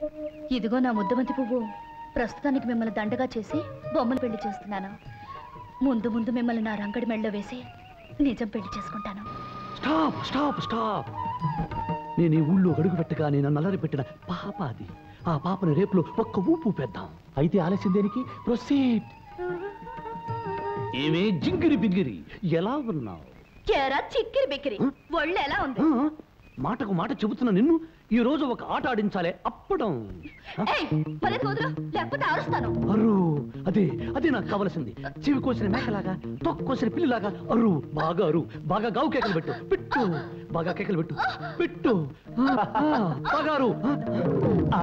ఇదిగో నా ముద్దమంతి పువ్వు ప్రస్తుతానికి మిమ్మల్ని దండగా చేసి బొమ్మలు పెళ్లి చేస్తున్నాను ముందు ముందు మిమ్మల్ని నా రంగడి మెళ్ళలో వేసి నిజం పెళ్లి చేసుకుంటాను స్టాప్ స్టాప్ స్టాప్ నేను ఈ ఊళ్ళో అడుగు పెట్టగా నేను నల్లరి పెట్టిన పాప అది ఆ పాపని రేపులో ఒక్క ఊపు పెద్దాం అయితే ఆలస్యం దేనికి ప్రొసీడ్ ఏమే జింగిరి బింగిరి ఎలా ఉన్నావు కేరా చిక్కిరి బిక్కిరి ఒళ్ళు ఎలా ఉంది ఆ, మాటకు మాట చెబుతున్న నిన్ను ఈ రోజు ఒక ఆట ఆడించాలే అప్పడం ఆ, ఏయ్, పదే కుదురు లేకపోతే ఆరుస్తాను అరు అదే అదే నాకు కావలసింది చెవి కోసిన మేకలాగా తొక్కు కోసిన పిల్లిలాగా అరు బాగా అరు బాగా గావు కేకలు పెట్టు పెట్టు బాగా కేకలు పెట్టు పెట్టు ఆ, ఆ, బాగా అరు ఆ,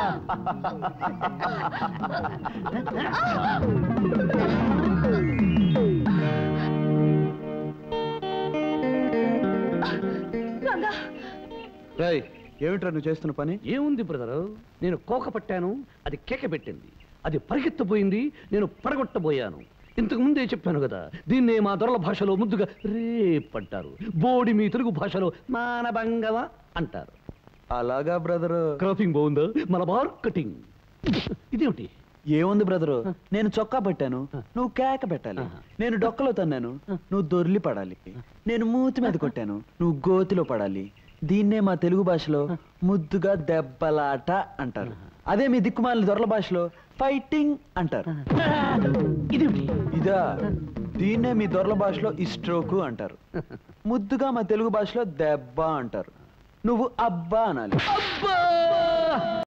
రంగా రాయ్ ఏమిట్రా నువ్వు చేస్తున్న పని ఏముంది బ్రదరు నేను కోక పట్టాను అది కేక పెట్టింది అది పరిగెత్తపోయింది నేను పడగొట్టబోయాను ఇంతకు ముందే చెప్పాను కదా దీన్నే మా దొరల భాషలో ముద్దుగా రేప్ అంటారు బోడి మీ తెలుగు భాషలో మానభంగవ అంటారు అలాగా బ్రదరు క్రాపింగ్ బాగుందా మలబార్ కటింగ్ ఇదేమిటి ఏముంది బ్రదరు నేను చొక్కా పట్టాను నువ్వు కేక పెట్టాలి ఆహా. నేను డొక్కలో తన్నాను నువ్వు దొర్లి పడాలి నేను మూతి మీద కొట్టాను నువ్వు గోతిలో పడాలి దీన్నే మా తెలుగు భాషలో ముద్దుగా దెబ్బలాట అంటారు అదే మీ దిక్కుమాలిన దొరల భాషలో ఫైటింగ్ అంటారు ఇదేమిటి ఇదా దీన్నే మీ దొరల భాషలో ఇస్ట్రోకు అంటారు ముద్దుగా మా తెలుగు భాషలో దెబ్బ అంటారు నువ్వు అబ్బా అనాలి అబ్బా